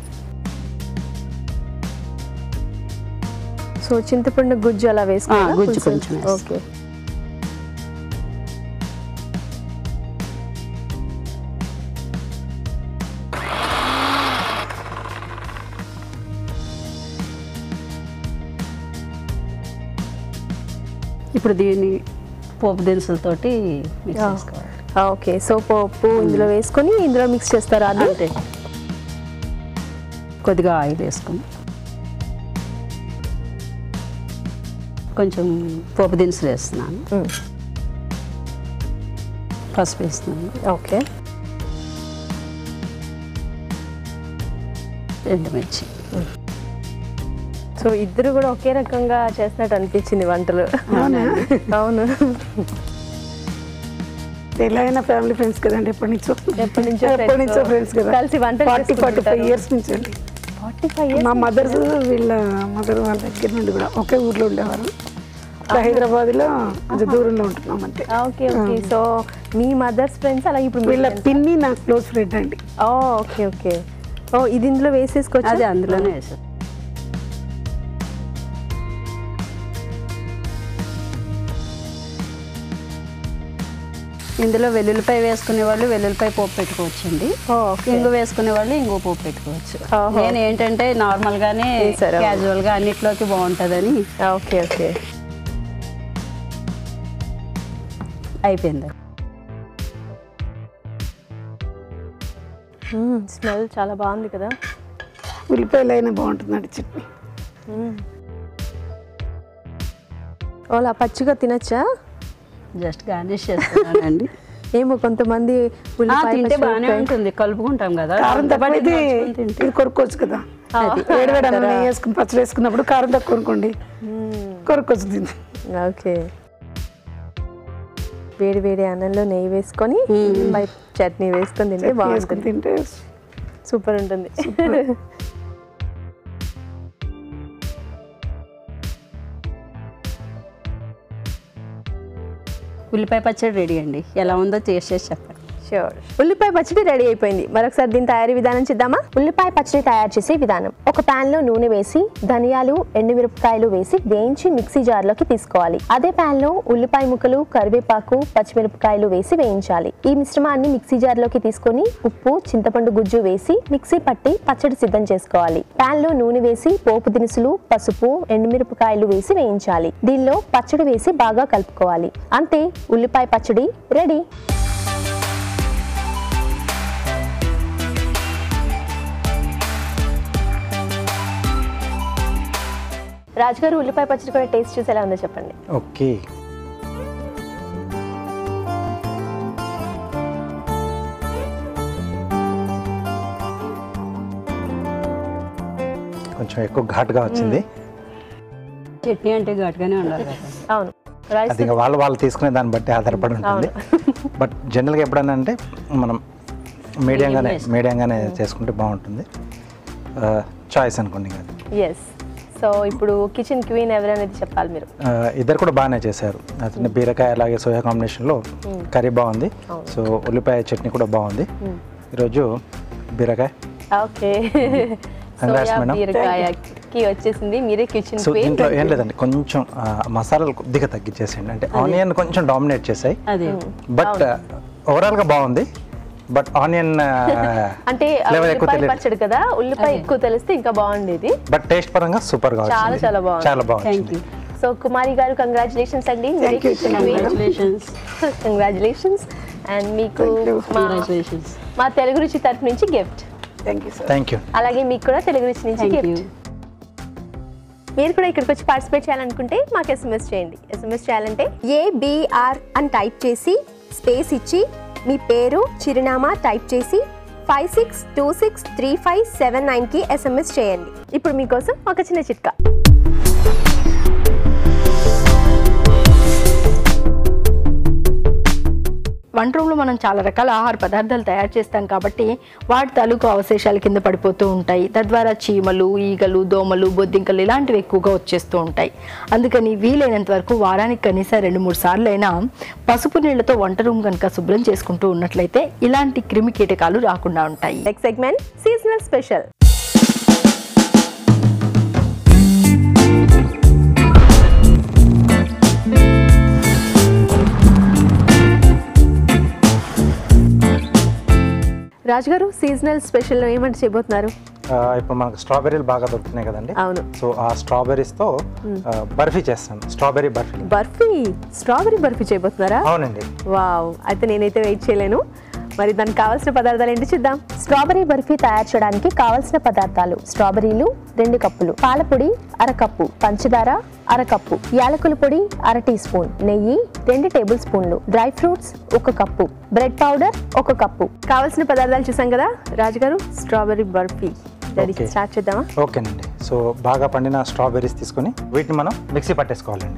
సో చింతపండు గుజ్జు అలా వేసుకోవాలా? ఆ, గుజ్జు పులుసు? కొంచెం వేస్తాం. ఓకే ఇప్పుడు దీన్ని పోపు దినుసులతోటి మిక్స్ చేసుకోవాలి ఆ, ఓకే సో పప్పు ఇందులో వేసుకొని ఇందులో మిక్స్ చేస్తారా అది అంతే కొద్దిగా ఆయిల్ వేసుకుని కొంచెం పోపు దినుసులు వేస్తున్నాను మ్మ్. పసుపు వేస్తున్నాను ఓకే ఎండుమిర్చి సో ఇద్దరు కూడా ఒకే రకంగా చేస్తున్నట్టు అనిపించింది వంటలు అవును ఎలాగైనా ఫ్యామిలీ ఫ్రెండ్స్ కదండి ఎప్పటి నుంచో ఎప్పటి నుంచో ఎప్పటి నుంచో ఫ్రెండ్స్ కదా కలిసి వంటలు ఫార్టీ ఫార్టీ ఫైవ్ చేసుకుంటుంటారు. ఇయర్స్ నుంచి అండి ఫార్టీ ఫైవ్ మా మదర్ వీళ్ళ మదర్ వాళ్ళ దగ్గర నుండి కూడా ఒకే ఊర్లో ఉండేవారు హైదరాబాద్లో కొంచెం దూరంలో ఉంటున్నాం అంతే ఓకే ఓకే సో మీ మదర్స్ ఫ్రెండ్స్ అలాగే ఇప్పుడు మీ వీళ్ళ friends. పిన్ని నాకు క్లోజ్ ఫ్రెండ్ అండి ఓ ఓకే ఓకే ఓ ఇది ఇందులో వేసేసుకోవచ్చు అది అందులోనే వేసాం ఇందులో వెల్లుల్లిపాయ వేసుకునే వాళ్ళు వెల్లుల్లిపాయ పోపు పెట్టుకోవచ్చండి ఓ, okay. ఇంగు వేసుకునే వాళ్ళు ఇంగు పోపు పెట్టుకోవచ్చు ఓహో. నేను ఏంటంటే నార్మల్ గానే వేశారా? క్యాజువల్ గా అన్నిట్లోకి బాగుంటుందని ఓకే ఓకే అయిపోయింది స్మెల్ చాలా బాగుంది కదా ఉల్లిపాయలు అయినా బాగుంటుందండి చట్నీ ఓ, అలా పచ్చిగా తినచ్చా జస్ట్ గార్నిష్ చేస్తున్నానండి ఏమో కొంతమంది ఆ, ఉల్లిపాయ తింటే పచ్చి బాగానే మిరపకాయ- ఉంటుంది కలుపుకుంటాం కదా కారం దాంతో తక్కువ పాటు అయితే ఇది నడుచుకొని తింటే. ఇది కొరుక్కోవచ్చు కదా వేడి వేడి అన్నం నెయ్యి వేసుకుని పచ్చడి వేసుకున్నప్పుడు కారం తక్కువ అనుకోండి కొరుక్కోవచ్చు దీన్ని ఓకే వేడి వేడి అన్నంలో నెయ్యి వేసుకొని బై చట్నీ వేసుకొని తింటే వేసుకుని బాగుంటుంది తింటే సూపర్ ఉంటుంది ఉల్లిపాయ పచ్చడి రెడీ అండి ఎలా ఉందో టేస్ట్ చేసి చెప్పండి షూర్ ఉల్లిపాయ పచ్చడి రెడీ అయిపోయింది మరొకసారి దీని తయారీ విధానం చూద్దామా ఉల్లిపాయ పచ్చడి తయారు చేసే విధానం ఒక పాన్ లో నూనె వేసి ధనియాలు ఎండుమిరపకాయలు వేసి వేయించి మిక్సీ జార్ లోకి తీసుకోవాలి అదే పాన్ లో ఉల్లిపాయ ముక్కలు కరివేపాకు పచ్చిమిరపకాయలు వేసి వేయించాలి ఈ మిశ్రమాన్ని మిక్సీ జార్ లోకి తీసుకొని ఉప్పు చింతపండు గుజ్జు వేసి మిక్సీ పట్టి పచ్చడి సిద్ధం చేసుకోవాలి పాన్ లో నూనె వేసి పోపు దినుసులు పసుపు ఎండుమిరపకాయలు వేసి వేయించాలి దీనిలో పచ్చడి వేసి బాగా కలుపుకోవాలి అంతే ఉల్లిపాయ పచ్చడి రెడీ రాజుగారు ఉల్లిపాయ పచ్చడి కూడా టేస్ట్ చూసి ఎలా ఉందో చెప్పండి ఓకే కొంచెం ఎక్కువ ఘాటుగా వచ్చింది చట్నీ అంటే ఘాటుగానే ఉండాలి కదా అవును రైస్ అది ఇంకా వాళ్ళు వాళ్ళు తీసుకునే దాన్ని బట్టి ఆధారపడి ఉంటుంది బట్ జనరల్గా ఎప్పుడైనా అంటే మనం మీడియంగానే మీడియంగానే చేసుకుంటే బాగుంటుంది చాయిస్ అనుకోండి ఇంకా అది. ఎస్ సో ఇప్పుడు కిచెన్ క్వీన్ ఎవరనేది చెప్పాలి మీరు ఆ, ఇద్దరు కూడా బాగానే చేశారు అతని బీరకాయ అలాగే సోయా కాంబినేషన్లో కర్రీ బాగుంది సో ఉల్లిపాయ చట్నీ కూడా బాగుంది ఈరోజు బీరకాయ ఓకే Congrats, సోయా madam. బీరకాయకి వచ్చేసింది మీరే కిచెన్ సో క్వీన్ దీంట్లో ఏం లేదండి కొంచెం ఆ, మసాలాలు కొద్దిగా తగ్గించేసేయండి అంటే ఆనియన్ కొంచెం డామినేట్ చేసాయి అదే బట్ ఓవరాల్గా బాగుంది బట్ ఆనియన్ అంటే ఆ ఫ్లేవర్ ఎక్కువ ఉల్లిపాయ తెలియదు పచ్చడి కదా ఉల్లిపాయ ఎక్కువ తెలిస్తే ఇంకా బాగుండేది బట్ టేస్ట్ పరంగా సూపర్ గా చాలా వచ్చింది చాలా బాగుంది. చాలా థ్యాంక్ బాగుంది యూ సో కుమారి గారు కంగ్రాచులేషన్స్ అండి Thank you, thank you, madam. Congratulations congratulations and మీకు Thank you. మా కంగ్రాచులేషన్స్ మా తెలుగు రుచి తరఫు నుంచి gift thank you sir thank you అలాగే మీకు కూడా తెలుగు రుచి నుంచి థ్యాంక్ యూ గిఫ్ట్ మీరు కూడా ఇక్కడికి వచ్చి పార్టిసిపేట్ చేయాలనుకుంటే మాకు ఎస్ఎంఎస్ చేయండి ఎస్ఎంఎస్ చేయాలంటే ఏబిఆర్ అని టైప్ చేసి స్పేస్ ఇచ్చి మీ పేరు చిరునామా టైప్ చేసి five six two six three five seven నైన్కి ఎస్ఎంఎస్ చేయండి ఇప్పుడు మీకోసం ఒక చిన్న చిట్కా వంట రూమ్లో మనం చాలా రకాల ఆహార పదార్థాలు తయారు చేస్తాం కాబట్టి వాటి తాలూకు అవశేషాలు కింద పడిపోతూ ఉంటాయి తద్వారా చీమలు ఈగలు దోమలు బొద్దింకలు ఇలాంటివి ఎక్కువగా వచ్చేస్తూ ఉంటాయి అందుకని వీలైనంత వరకు వారానికి కనీసం రెండు మూడు సార్లు అయినా పసుపు నీళ్లతో వంట రూమ్ కనుక శుభ్రం చేసుకుంటూ ఉన్నట్లయితే ఇలాంటి క్రిమి కీటకాలు రాకుండా ఉంటాయి నెక్స్ట్ సెగ్మెంట్ సీజనల్ స్పెషల్ రాజుగారు సీజనల్ స్పెషల్లో ఏమంటే చేయబోతున్నారు ఆ, ఇప్పుడు మనకు స్ట్రాబెర్రీలు బాగా దొరుకుతున్నాయి కదండి అవును సో ఆ స్ట్రాబెర్రీస్తో బర్ఫీ చేస్తాను స్ట్రాబెర్రీ బర్ఫీ బర్ఫీ స్ట్రాబెరీ బర్ఫీ చేయబోతున్నారా అవునండి వావ్ అయితే నేనైతే వెయిట్ చేయలేను మరి దానికి కావాల్సిన పదార్థాలు ఏంటి చూద్దాం స్ట్రాబెరీ బర్ఫీ తయారు చేయడానికి కావాల్సిన పదార్థాలు స్ట్రాబెరీలు రెండు కప్పులు పాలపొడి అరకప్పు పంచదార అరకప్పు యాలకుల పొడి అర టీ స్పూన్ నెయ్యి రెండు టేబుల్ స్పూన్లు డ్రై ఫ్రూట్స్ ఒక కప్పు బ్రెడ్ పౌడర్ ఒక కప్పు కావాల్సిన పదార్థాలు చూసాం కదా రాజుగారు strawberry barfi ready Okay. Start చేద్దామా ఓకేనండి సో బాగా పండిన స్ట్రాబెర్రీస్ తీసుకొని వీటిని మనం మిక్సీ పట్టేసుకోవాలండి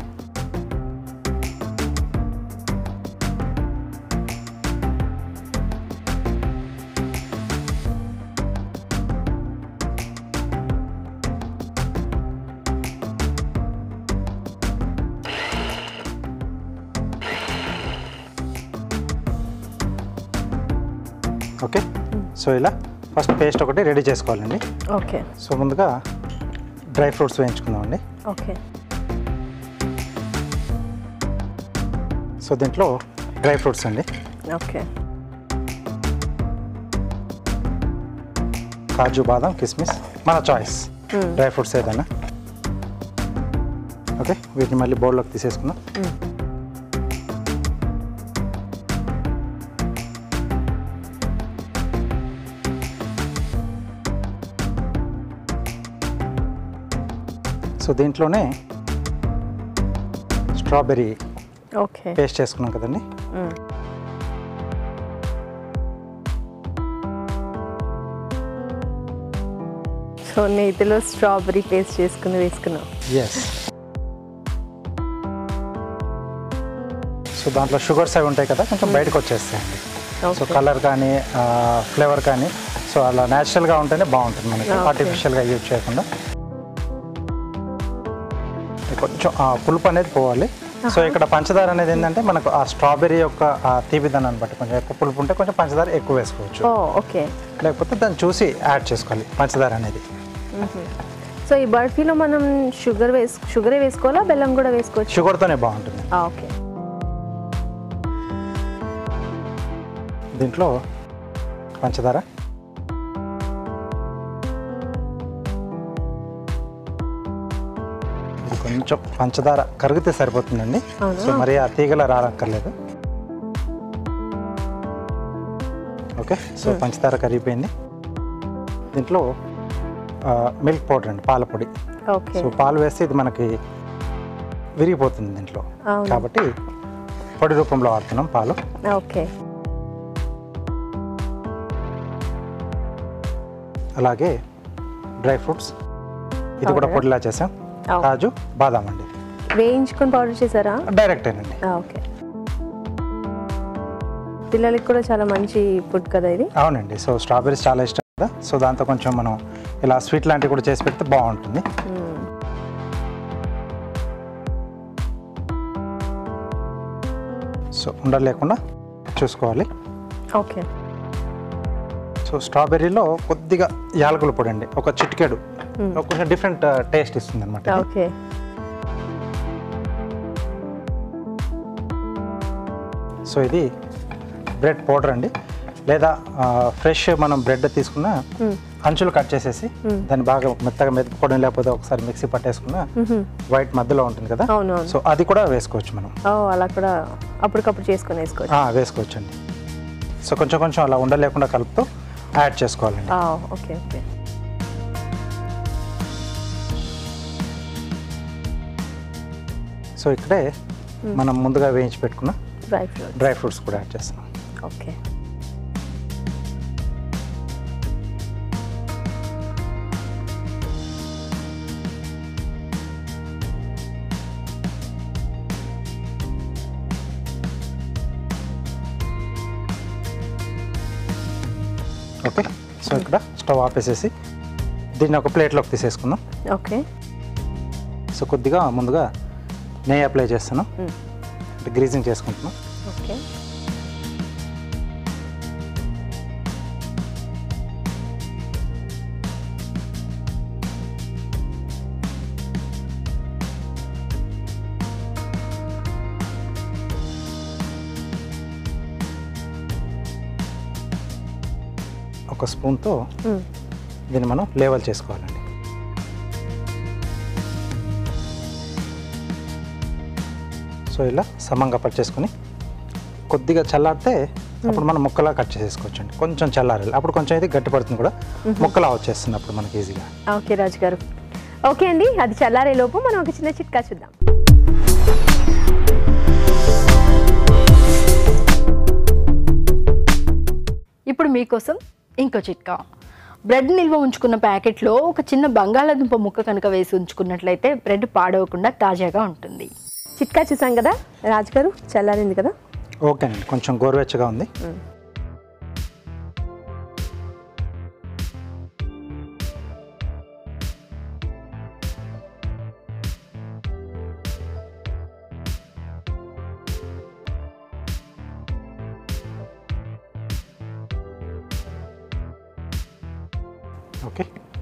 ఓకే సో ఇలా ఫస్ట్ పేస్ట్ ఒకటి రెడీ చేసుకోవాలండి ఓకే సో ముందుగా డ్రై ఫ్రూట్స్ వేయించుకుందామండి ఓకే సో దీంట్లో డ్రై ఫ్రూట్స్ అండి ఓకే కాజు బాదం కిస్మిస్ మన చాయిస్ డ్రై ఫ్రూట్స్ ఏదైనా ఓకే వీటిని మళ్ళీ బౌల్లోకి తీసేసుకుందాం సో దీంట్లోనే స్ట్రాబెర్రీ ఓకే పేస్ట్ చేసుకున్నాం కదండి సో నేతిలో స్ట్రాబెరీ పేస్ట్ చేసుకుని వేసుకున్నాం ఎస్ సో దాంట్లో షుగర్స్ అవి ఉంటాయి కదా కొంచెం బయటకు వచ్చేస్తాయండి సో ఓకే కలర్ కానీ ఫ్లేవర్ కానీ సో అలా న్యాచురల్గా ఉంటేనే బాగుంటుంది మనకి Okay. ఆర్టిఫిషియల్గా యూజ్ చేయకుండా ఇది కొంచెం ఆ పులుపు అనేది పోవాలి సో ఇక్కడ పంచదార అనేది ఏంటంటే మనకు ఆ స్ట్రాబెర్రీ యొక్క ఆ తీపిదనాన్ని బట్టి కొంచెం ఎక్కువ పులుపు ఉంటే కొంచెం పంచదార ఎక్కువ వేసుకోవచ్చు ఓ ఓకే లేకపోతే దాన్ని చూసి యాడ్ చేసుకోవాలి పంచదార అనేది సో ఈ బర్ఫీలో మనం షుగర్ వేసు షుగరే వేసుకోవాలా బెల్లం కూడా వేసుకోవచ్చు షుగర్తోనే బాగుంటుంది ఓకే దీంట్లో పంచదార ఇది కొంచెం పంచదార కరిగితే సరిపోతుందండి అవునా? సో మరి ఆ తీగల రానక్కర్లేదు ఓకే సో పంచదార కరిగిపోయింది దీంట్లో మిల్క్ పౌడర్ అండి పాల పొడి ఓకే సో పాలు వేస్తే ఇది మనకి విరిగిపోతుంది దీంట్లో అవును. కాబట్టి పొడి రూపంలో వాడుతున్నాం పాలు ఓకే అలాగే డ్రై ఫ్రూట్స్ ఇది కూడా Powder. పొడిలా చేసాం అవును. కాజు బాదాం అండి వేయించుకొని పౌడర్ చేశారా డైరెక్ట్ ఏనండి ఓకే పిల్లలకి కూడా చాలా మంచి ఫుడ్ కదా ఇది అవునండి సో స్ట్రాబెరీస్ చాలా ఇష్టం కదా సో దాంతో కొంచెం మనం ఇలా స్వీట్ లాంటివి కూడా చేసి పెడితే బాగుంటుంది సో ఉండలు లేకుండా చూసుకోవాలి ఓకే సో స్ట్రాబెర్రీలో కొద్దిగా యాలకుల పొడి అండి ఒక చిటికెడు కొంచెం డిఫరెంట్ టేస్ట్ ఇస్తుంది అనమాట ఓకే సో ఇది బ్రెడ్ పౌడర్ అండి లేదా ఫ్రెష్ మనం బ్రెడ్ తీసుకున్న అంచులు కట్ చేసేసి దాన్ని బాగా మెత్తగా మెత్తుకోవడం లేకపోతే ఒకసారి మిక్సీ పట్టేసుకున్న వైట్ మధ్యలో ఉంటుంది కదా అవునవును సో అది కూడా వేసుకోవచ్చు మనం ఓ అలా కూడా అప్పటికప్పుడు చేసుకొని వేసుకోవచ్చు ఆ, వేసుకోవచ్చండి సో కొంచెం కొంచెం అలా ఉండలేకుండా కలుపుతూ యాడ్ చేసుకోవాలండి ఆ, ఓకే ఓకే సో ఇక్కడే మనం ముందుగా వేయించి పెట్టుకున్న డ్రై ఫ్రూట్ డ్రై ఫ్రూట్స్ కూడా యాడ్ చేస్తున్నాం ఓకే ఓకే సో ఇక్కడ స్టవ్ ఆపేసేసి దీన్ని ఒక ప్లేట్లోకి తీసేసుకుందాం ఓకే సో కొద్దిగా ముందుగా నెయ్యి అప్లై చేస్తాను మ్మ్. అంటే గ్రీజింగ్ చేసుకుంటున్నాం ఓకే ఒక స్పూన్తో మ్మ్. దీన్ని మనం లేవల్ చేసుకోవాలండి సో ఇలా సమంగా పట్టేసుకుని కొద్దిగా చల్లారితే అప్పుడు మనం ముక్కలా కట్ చేసేసుకోవచ్చు అండి కొంచెం చల్లారాలి అప్పుడు కొంచెం ఇది గట్టి పడుతుంది కూడా ముక్కలా వచ్చేస్తుంది అప్పుడు మనకి ఈజీగా ఓకే రాజు గారు ఓకే అండి అది చల్లారే లోపు మనం ఒక చిన్న చిట్కా చూద్దాం ఇప్పుడు మీకోసం ఇంకో చిట్కా బ్రెడ్ నిల్వ ఉంచుకున్న ప్యాకెట్లో ఒక చిన్న బంగాళాదుంప ముక్క కనుక వేసి ఉంచుకున్నట్లయితే బ్రెడ్ పాడవకుండా తాజాగా ఉంటుంది చిట్కా చూసాం కదా రాజు గారు చల్లారింది కదా ఓకేనండి కొంచెం గోరువెచ్చగా ఉంది okay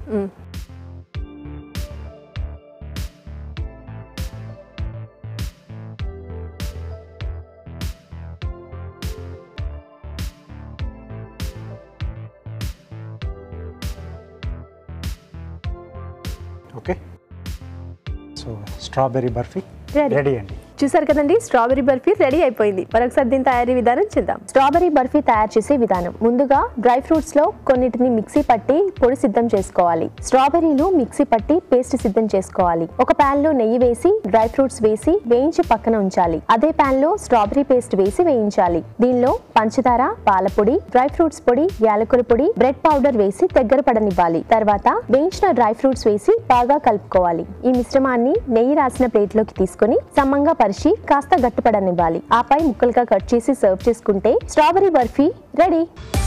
okay so strawberry barfi Ready. Ready అండి చూసారు కదండి స్ట్రాబెరీ బర్ఫీ రెడీ అయిపోయింది మరొకసారి దీని తయారీ విధానం చూద్దాం స్ట్రాబెరీ బర్ఫీ తయారు చేసే విధానం ముందుగా డ్రై ఫ్రూట్స్ లో కొన్నిటిని మిక్సీ పట్టి పొడి సిద్ధం చేసుకోవాలి స్ట్రాబెరీలు మిక్సీ పట్టి పేస్ట్ సిద్ధం చేసుకోవాలి ఒక పాన్ లో నెయ్యి వేసి డ్రై ఫ్రూట్స్ వేసి వేయించి పక్కన ఉంచాలి అదే పాన్ లో స్ట్రాబెరీ పేస్ట్ వేసి వేయించాలి దీనిలో పంచదార పాలపొడి డ్రై ఫ్రూట్స్ పొడి యాలకుల పొడి బ్రెడ్ పౌడర్ వేసి దగ్గర పడనివ్వాలి తర్వాత వేయించిన డ్రై ఫ్రూట్స్ వేసి బాగా కలుపుకోవాలి ఈ మిశ్రమాన్ని నెయ్యి రాసిన ప్లేట్ లోకి తీసుకొని సమంగా పరిచి కాస్త గట్టిపడనివ్వాలి ఆపై ముక్కలుగా కట్ చేసి సర్వ్ చేసుకుంటే strawberry barfi ready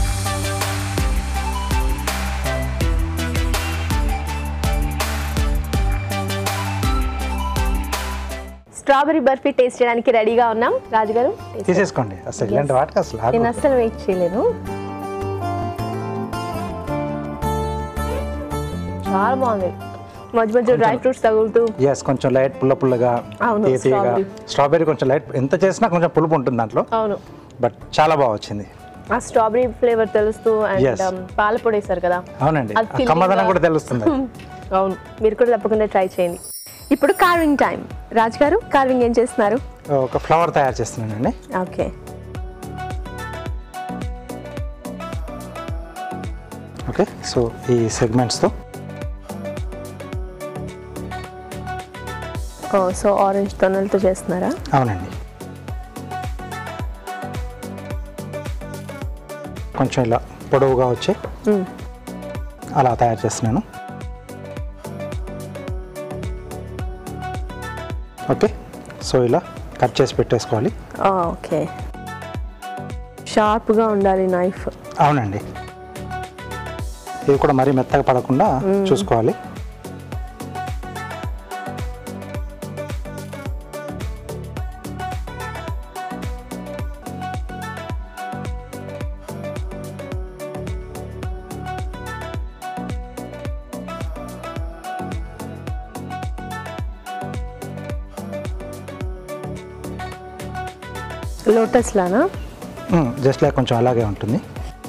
strawberry barfi taste చేయడానికి రెడీగా ఉన్నాం రాజుగారు taste తీసేసుకోండి అసలు ఇలాంటి వాటికి అసలు నేను ఆగకూడదు. అస్సలు వెయిట్ చేయలేను చాలా బాగుంది మధ్య మధ్య డ్రై ఫ్రూట్స్ తగులుతూ ఎస్ కొంచెం లైట్ పుల్ల పుల్లగా అవును, తీయ తీయగా strawberry. స్ట్రాబెర్రీ కొంచెం లైట్ ఎంత చేసినా కొంచెం పులుపు ఉంటుంది దాంట్లో అవును బట్ చాలా బాగా వచ్చింది ఆ స్ట్రాబెరీ ఫ్లేవర్ తెలుస్తూ Yes. అండ్ పాలపొడి వేస్తారు కదా అవునండి అది ఆ filling కమ్మదనం గా- కూడా తెలుస్తుంది అవును మీరు కూడా తప్పకుండా ట్రై చేయండి ఇప్పుడు కార్వింగ్ టైం రాజ్ గారు కార్వింగ్ ఏం చేస్తున్నారు ఒక ఫ్లవర్ తయారు చేస్తున్నానండి ఓకే ఓకే సో ఈ సెగ్మెంట్స్తో ఓ సో ఆరెంజ్ తొనలతో చేస్తున్నారా అవునండి కొంచెం ఇలా పొడవుగా వచ్చి మ్మ్. అలా తయారు చేస్తున్నాను ఓకే సో ఇలా కట్ చేసి పెట్టేసుకోవాలి ఆ, ఓకే షార్ప్గా ఉండాలి నైఫ్ అవునండి ఇవి కూడా మరీ మెత్తగా పడకుండా చూసుకోవాలి లోటస్ లానా జస్ట్ లైక్ కొంచెం అలాగే ఉంటుంది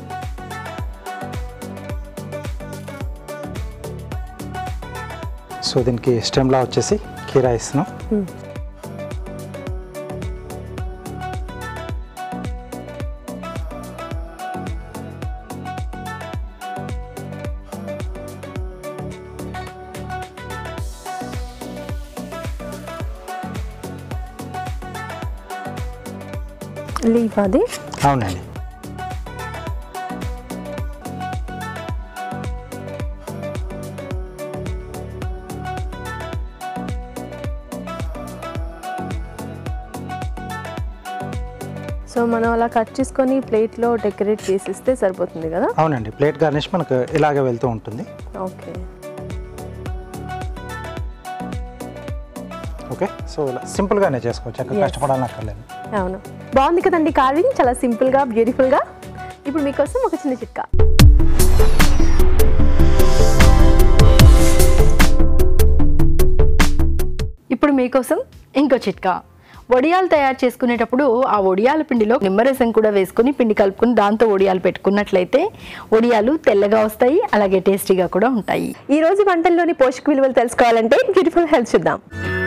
సో దీనికి స్టెమ్లా వచ్చేసి కీరా ఇస్తున్నాం లీఫ్ అది అవునండి సో మనం అలా కట్ చేసుకొని ప్లేట్లో డెకరేట్ చేసిస్తే సరిపోతుంది కదా అవునండి ప్లేట్ గార్నిష్ మనకు ఇలాగే వెళ్తూ ఉంటుంది ఓకే ఓకే సో ఇలా సింపుల్గానే చేసుకోవచ్చు ఎక్కడ Yes. కష్టపడాలని అక్కర్లేదు అవును బాగుంది కదండి కార్వింగ్ చాలా సింపుల్గా బ్యూటిఫుల్గా ఇప్పుడు మీకోసం ఒక చిన్న చిట్కా ఇప్పుడు మీకోసం ఇంకో చిట్కా వడియాలు తయారు చేసుకునేటప్పుడు ఆ వడియాల పిండిలో నిమ్మరసం కూడా వేసుకొని పిండి కలుపుకొని దాంతో వడియాలు పెట్టుకున్నట్లయితే వడియాలు తెల్లగా వస్తాయి అలాగే టేస్టీగా కూడా ఉంటాయి ఈ రోజు వంటల్లోని పోషక విలువలు తెలుసుకోవాలంటే బ్యూటిఫుల్ హెల్త్ చూద్దాం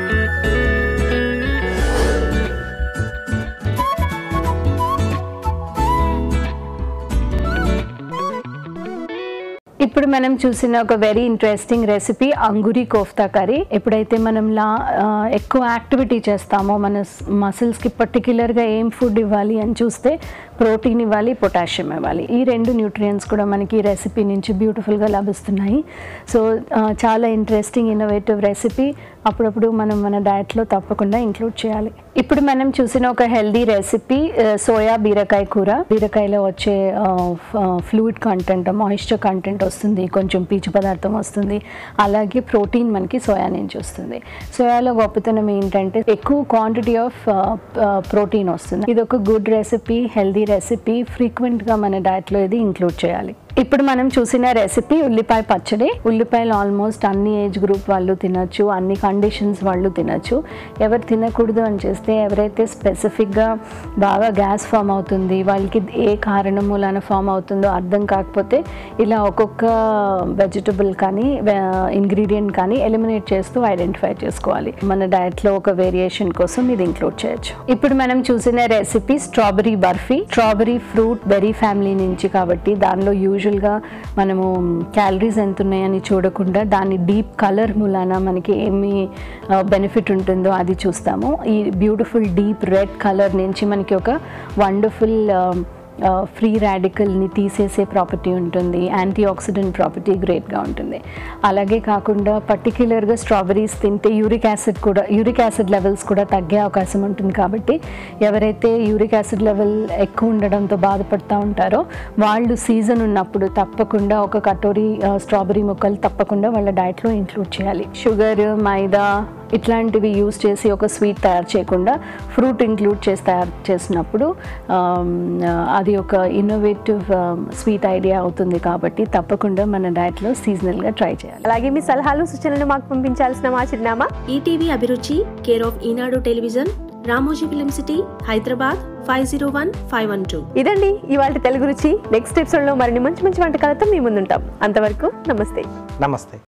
ఇప్పుడు మనం చూసిన ఒక very interesting recipe angoori kofta curry ఎప్పుడైతే మనం లా ఆ, ఎక్కువ యాక్టివిటీ చేస్తామో మన మసిల్స్కి పర్టిక్యులర్గా ఏం ఫుడ్ ఇవ్వాలి అని చూస్తే ప్రోటీన్ ఇవ్వాలి పొటాషియం ఇవ్వాలి ఈ రెండు న్యూట్రియంట్స్ కూడా మనకి ఈ రెసిపీ నుంచి బ్యూటిఫుల్గా లభిస్తున్నాయి సో ఆ, చాలా ఇంట్రెస్టింగ్ ఇన్నోవేటివ్ రెసిపీ అప్పుడప్పుడు మనం మన డయట్లో తప్పకుండా ఇంక్లూడ్ చేయాలి ఇప్పుడు మనం చూసిన ఒక హెల్దీ రెసిపీ సోయా బీరకాయ కూర బీరకాయలో వచ్చే ఫ్లూయిడ్ కంటెంట్ మాయిశ్చర్ కంటెంట్ వస్తుంది కొంచెం పీచు పదార్థం వస్తుంది అలాగే ప్రోటీన్ మనకి సోయా నుంచి వస్తుంది సోయాలో గొప్పతనం ఏంటంటే ఎక్కువ క్వాంటిటీ ఆఫ్ ప్రోటీన్ వస్తుంది ఇది ఒక గుడ్ రెసిపీ హెల్దీ రెసిపీ ఫ్రీక్వెంట్గా మన డయట్లో ఇది ఇంక్లూడ్ చేయాలి ఇప్పుడు మనం చూసిన రెసిపీ ఉల్లిపాయ పచ్చడి ఉల్లిపాయలు ఆల్మోస్ట్ అన్ని ఏజ్ గ్రూప్ వాళ్ళు తినొచ్చు అన్ని కండిషన్స్ వాళ్ళు తినొచ్చు ఎవరు తినకూడదు అని చేస్తే ఎవరైతే స్పెసిఫిక్గా బాగా గ్యాస్ ఫామ్ అవుతుంది వాళ్ళకి ఏ కారణం మూలాన ఫామ్ అవుతుందో అర్థం కాకపోతే ఇలా ఒక్కొక్క వెజిటబుల్ కానీ ఇంగ్రీడియంట్ కానీ ఎలిమినేట్ చేస్తూ ఐడెంటిఫై చేసుకోవాలి మన డయట్లో ఒక వేరియేషన్ కోసం ఇది ఇంక్లూడ్ చేయొచ్చు ఇప్పుడు మనం చూసిన recipe strawberry barfi strawberry fruit berry family నుంచి కాబట్టి దానిలో యూజువల్గా మనము క్యాలరీస్ ఎంత ఉన్నాయని చూడకుండా దాని డీప్ కలర్ మూలాన మనకి ఏమి బెనిఫిట్ ఉంటుందో అది చూస్తాము ఈ బ్యూటిఫుల్ డీప్ రెడ్ కలర్ నుంచి మనకి ఒక వండర్ఫుల్ ఫ్రీ రాడికల్ని తీసేసే ప్రాపర్టీ ఉంటుంది యాంటీ ఆక్సిడెంట్ ప్రాపర్టీ గ్రేట్గా ఉంటుంది అలాగే కాకుండా పర్టిక్యులర్గా స్ట్రాబెరీస్ తింటే యూరిక్ యాసిడ్ కూడా యూరిక్ యాసిడ్ లెవెల్స్ కూడా తగ్గే అవకాశం ఉంటుంది కాబట్టి ఎవరైతే యూరిక్ యాసిడ్ లెవెల్ ఎక్కువ ఉండడంతో బాధపడుతూ ఉంటారో వాళ్ళు సీజన్ ఉన్నప్పుడు తప్పకుండా ఒక కటోరీ స్ట్రాబెరీ ముక్కలు తప్పకుండా వాళ్ళ డైట్లో ఇంక్లూడ్ చేయాలి షుగర్ మైదా ఇట్లాంటివి యూస్ చేసి ఒక స్వీట్ తయారు చేయకుండా ఫ్రూట్ ఇంక్లూడ్ చేసి తయారు చేసినప్పుడు ఆమ్, అది ఒక ఇన్నోవేటివ్ స్వీట్ ఐడియా అవుతుంది కాబట్టి తప్పకుండా మన డైట్లో సీజనల్గా ట్రై చేయాలి అలాగే మీ సలహాలు సూచనలు మాకు పంపించాల్సిన మా చిరునామా ETV Abhiruchi care of Eenadu television Ramoji film city Hyderabad five zero one five one two ఇదండి ఇవాళ తెలుగు రుచి నెక్స్ట్ ఎపిసోడ్లో మరిన్ని మంచి మంచి వంటకాలతో మీ ముందుంటాం అంతవరకు నమస్తే నమస్తే